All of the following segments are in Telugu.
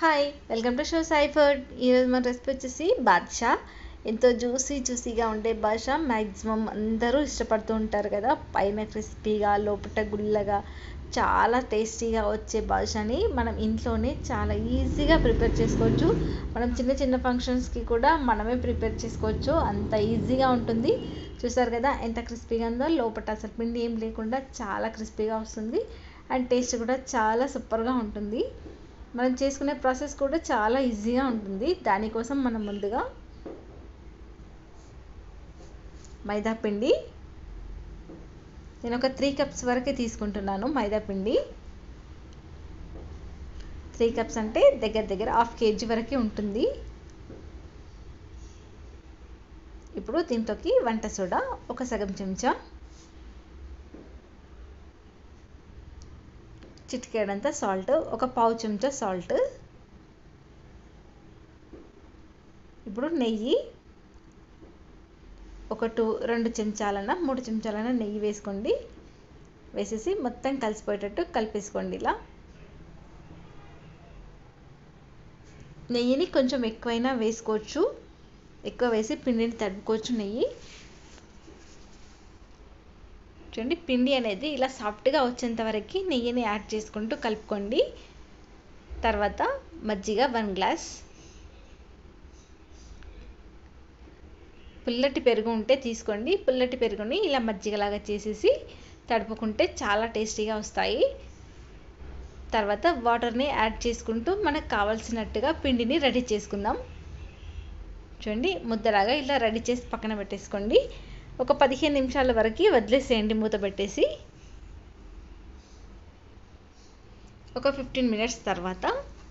హాయ్ వెల్కమ్ టు షో సైఫర్డ్ ఈరోజు మన రెసిపీ వచ్చేసి బాద్షా ఎంతో జ్యూసీ జ్యూసీగా ఉండే బాద్షా మ్యాక్సిమం అందరూ ఇష్టపడుతూ ఉంటారు కదా పైన క్రిస్పీగా లోపల గుల్లగా చాలా టేస్టీగా వచ్చే బాదుషాని మనం ఇంట్లోనే చాలా ఈజీగా ప్రిపేర్ చేసుకోవచ్చు మనం చిన్న చిన్న ఫంక్షన్స్కి కూడా మనమే ప్రిపేర్ చేసుకోవచ్చు అంత ఈజీగా ఉంటుంది చూసారు కదా ఎంత క్రిస్పీగా ఉందో లోపల అసలు పిండి ఏం లేకుండా చాలా క్రిస్పీగా వస్తుంది అండ్ టేస్ట్ కూడా చాలా సూపర్గా ఉంటుంది మనం చేసుకునే ప్రాసెస్ కూడా చాలా ఈజీగా ఉంటుంది దానికోసం మనం ముందుగా మైదా పిండి నేను ఒక త్రీ కప్స్ వరకే తీసుకుంటున్నాను మైదా పిండి త్రీ కప్స్ అంటే దగ్గర దగ్గర హాఫ్ కేజీ వరకే ఉంటుంది ఇప్పుడు దీంట్లోకి వంట సోడా ఒక సగం చెంచా చిటికేడంత సాల్ట్ ఒక పావు చెంచా సాల్ట్ ఇప్పుడు నెయ్యి ఒక టూ రెండు చెంచాలన మూడు చెంచాలన నెయ్యి వేసుకోండి వేసేసి మొత్తం కలిసిపోయేటట్టు కలిపేసుకోండి ఇలా నెయ్యిని కొంచెం ఎక్కువైనా వేసుకోవచ్చు ఎక్కువ వేసి పిండిని తడుపుకోవచ్చు నెయ్యి చూడండి పిండి అనేది ఇలా సాఫ్ట్గా వచ్చేంత వరకు నెయ్యిని యాడ్ చేసుకుంటూ కలుపుకోండి తర్వాత మజ్జిగ వన్ గ్లాస్ పుల్లటి పెరుగు ఉంటే తీసుకోండి పుల్లటి పెరుగుని ఇలా మజ్జిగలాగా చేసేసి తడుపుకుంటే చాలా టేస్టీగా వస్తాయి తర్వాత వాటర్ని యాడ్ చేసుకుంటూ మనకు కావాల్సినట్టుగా పిండిని రెడీ చేసుకుందాం చూడండి ముద్దలాగా ఇలా రెడీ చేసి పక్కన పెట్టేసుకోండి ఒక పదిహేను నిమిషాల వరకు వదిలేసేయండి మూత పెట్టేసి ఒక ఫిఫ్టీన్ మినిట్స్ తర్వాత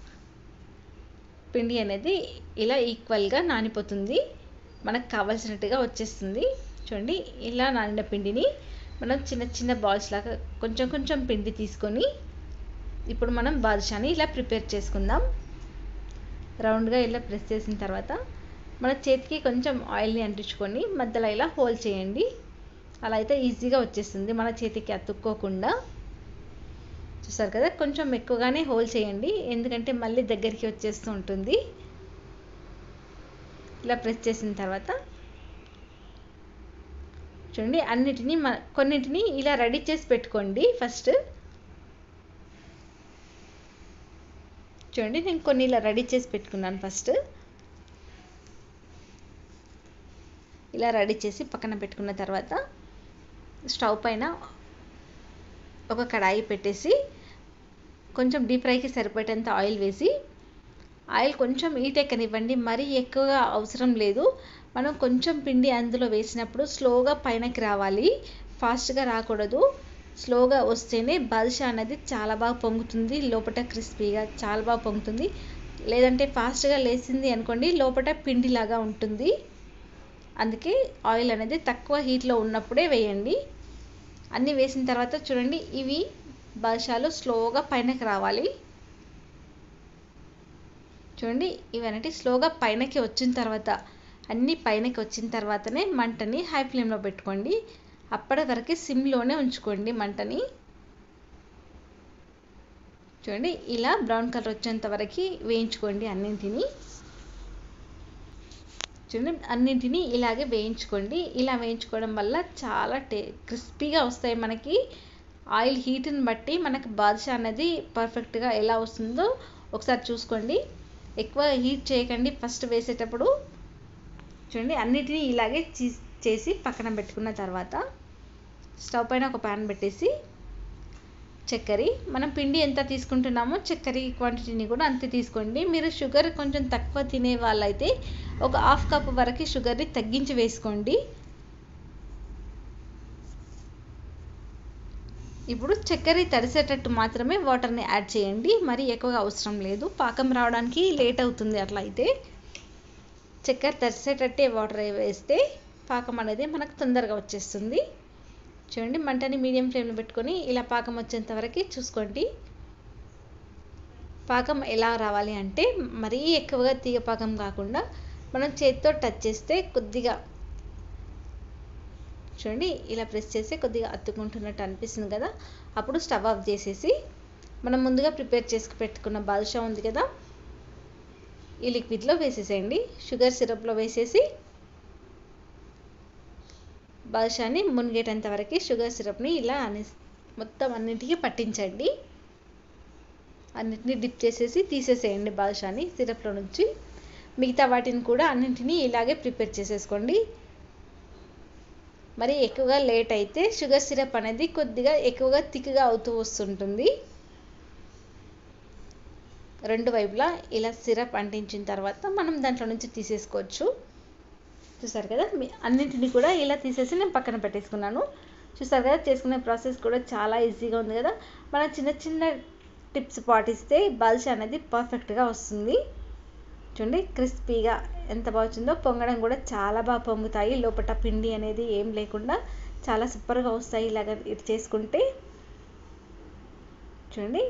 పిండి అనేది ఇలా ఈక్వల్గా నానిపోతుంది మనకు కావాల్సినట్టుగా వచ్చేస్తుంది చూడండి ఇలా నానిన పిండిని మనం చిన్న చిన్న బాల్స్ లాగా కొంచెం కొంచెం పిండి తీసుకొని ఇప్పుడు మనం బాదుషాని ఇలా ప్రిపేర్ చేసుకుందాం రౌండ్గా ఇలా ప్రెస్ చేసిన తర్వాత మన చేతికి కొంచెం ఆయిల్ని అంటించుకొని మధ్యలో ఇలా హోల్ చేయండి అలా అయితే ఈజీగా వచ్చేస్తుంది మన చేతికి అతుక్కోకుండా చూసారు కదా కొంచెం ఎక్కువగానే హోల్ చేయండి ఎందుకంటే మళ్ళీ దగ్గరికి వచ్చేస్తూ ఉంటుంది ఇలా ప్రెస్ చేసిన తర్వాత చూడండి అన్నిటినీ మన కొన్నిటిని ఇలా రెడీ చేసి పెట్టుకోండి ఫస్ట్ చూడండి నేను కొన్ని ఇలా రెడీ చేసి పెట్టుకున్నాను ఫస్ట్ ఇలా రెడీ చేసి పక్కన పెట్టుకున్న తర్వాత స్టవ్ పైన ఒక కడాయి పెట్టేసి కొంచెం డీప్ ఫ్రైకి సరిపోయేంత ఆయిల్ వేసి ఆయిల్ కొంచెం హీట్ ఎక్కనివ్వండి మరీ ఎక్కువగా అవసరం లేదు మనం కొంచెం పిండి అందులో వేసినప్పుడు స్లోగా పైనకి రావాలి ఫాస్ట్గా రాకూడదు స్లోగా వస్తేనే బాదుషా అనేది చాలా బాగా పొంగుతుంది లోపల క్రిస్పీగా చాలా బాగా పొంగుతుంది లేదంటే ఫాస్ట్గా లేచింది అనుకోండి లోపల పిండిలాగా ఉంటుంది అందుకే ఆయిల్ అనేది తక్కువ హీట్లో ఉన్నప్పుడే వేయండి అన్నీ వేసిన తర్వాత చూడండి ఇవి బాదుషాలు స్లోగా పైనకి రావాలి చూడండి ఇవన్నీ స్లోగా పైనకి వచ్చిన తర్వాత అన్నీ పైనకి వచ్చిన తర్వాతనే మంటని హై ఫ్లేమ్లో పెట్టుకోండి అప్పటి వరకు సిమ్లోనే ఉంచుకోండి మంటని చూడండి ఇలా బ్రౌన్ కలర్ వచ్చేంత వరకు వేయించుకోండి అన్నింటినీ చూడండి అన్నింటినీ ఇలాగే వేయించుకోండి ఇలా వేయించుకోవడం వల్ల చాలా టే క్రిస్పీగా వస్తాయి మనకి ఆయిల్ హీట్ని బట్టి మనకి బాదుషా అనేది పర్ఫెక్ట్గా ఎలా వస్తుందో ఒకసారి చూసుకోండి ఎక్కువ హీట్ చేయకండి ఫస్ట్ వేసేటప్పుడు చూడండి అన్నిటినీ ఇలాగే చేసి పక్కన పెట్టుకున్న తర్వాత స్టవ్ పైన ఒక ప్యాన్ పెట్టేసి చక్కెర మనం పిండి ఎంత తీసుకుంటున్నామో చక్కెర క్వాంటిటీని కూడా అంతే తీసుకోండి మీరు షుగర్ కొంచెం తక్కువ తినే వాళ్ళైతే ఒక హాఫ్ కప్ వరకు షుగర్ని తగ్గించి వేసుకోండి ఇప్పుడు చక్కెర తడిసేటట్టు మాత్రమే వాటర్ని యాడ్ చేయండి మరి ఎక్కువగా అవసరం లేదు పాకం రావడానికి లేట్ అవుతుంది అట్లా అయితే చక్కెర తడిసేటట్టే వాటర్ వేస్తే పాకం అనేది మనకు తొందరగా వచ్చేస్తుంది చూడండి మంటని మీడియం ఫ్లేమ్లో పెట్టుకొని ఇలా పాకం వచ్చేంత వరకు చూసుకోండి పాకం ఎలా రావాలి అంటే మరీ ఎక్కువగా తీగ పాకం కాకుండా మనం చేతితో టచ్ చేస్తే కొద్దిగా చూడండి ఇలా ప్రెస్ చేసి కొద్దిగా అత్తుకుంటున్నట్టు అనిపిస్తుంది కదా అప్పుడు స్టవ్ ఆఫ్ చేసేసి మనం ముందుగా ప్రిపేర్ చేసి పెట్టుకున్న బాదుషా ఉంది కదా ఈ లిక్విడ్లో వేసేసేయండి షుగర్ సిరప్లో వేసేసి బాదుషాని మునిగేటంత వరకు షుగర్ సిరప్ని ఇలా అని మొత్తం అన్నింటికి పట్టించండి అన్నిటిని డిప్ చేసేసి తీసేసేయండి బాదుషాని సిరప్లో నుంచి మిగతా వాటిని కూడా అన్నింటినీ ఇలాగే ప్రిపేర్ చేసేసుకోండి మరి ఎక్కువగా లేట్ అయితే షుగర్ సిరప్ అనేది కొద్దిగా ఎక్కువగా థిక్గా అవుతూ వస్తుంటుంది రెండు వైపులా ఇలా సిరప్ అంటించిన తర్వాత మనం దాంట్లో నుంచి తీసేసుకోవచ్చు చూసారు కదా మీ అన్నింటినీ కూడా ఇలా తీసేసి నేను పక్కన పెట్టేసుకున్నాను చూసారు కదా చేసుకునే ప్రాసెస్ కూడా చాలా ఈజీగా ఉంది కదా మన చిన్న చిన్న టిప్స్ పాటిస్తే బాదుషా అనేది పర్ఫెక్ట్గా వస్తుంది చూడండి క్రిస్పీగా ఎంత బాగా వచ్చిందో పొంగడం కూడా చాలా బాగా పొంగుతాయి లోపల పిండి అనేది ఏం లేకుండా చాలా సూపర్గా వస్తాయి ఇలాగ ఇది చేసుకుంటే చూడండి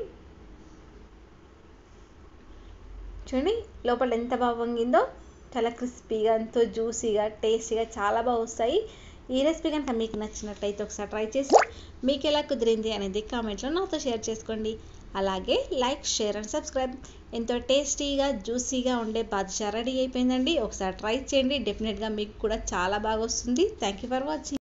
చూడండి లోపల ఎంత బాగా పొంగిందో చాలా క్రిస్పీగా ఎంతో జ్యూసీగా టేస్టీగా చాలా బాగా వస్తాయి ఈ రెసిపీ కనుక మీకు నచ్చినట్లయితే ఒకసారి ట్రై చేసి మీకు ఎలా కుదిరింది అనేది కామెంట్లో నాతో షేర్ చేసుకోండి అలాగే లైక్ షేర్ అండ్ సబ్స్క్రైబ్ ఎంతో టేస్టీగా జ్యూసీగా ఉండే బాదుషా రెడీ అయిపోయిందండి ఒకసారి ట్రై చేయండి డెఫినెట్గా మీకు కూడా చాలా బాగా వస్తుంది థ్యాంక్ యూ ఫర్ వాచింగ్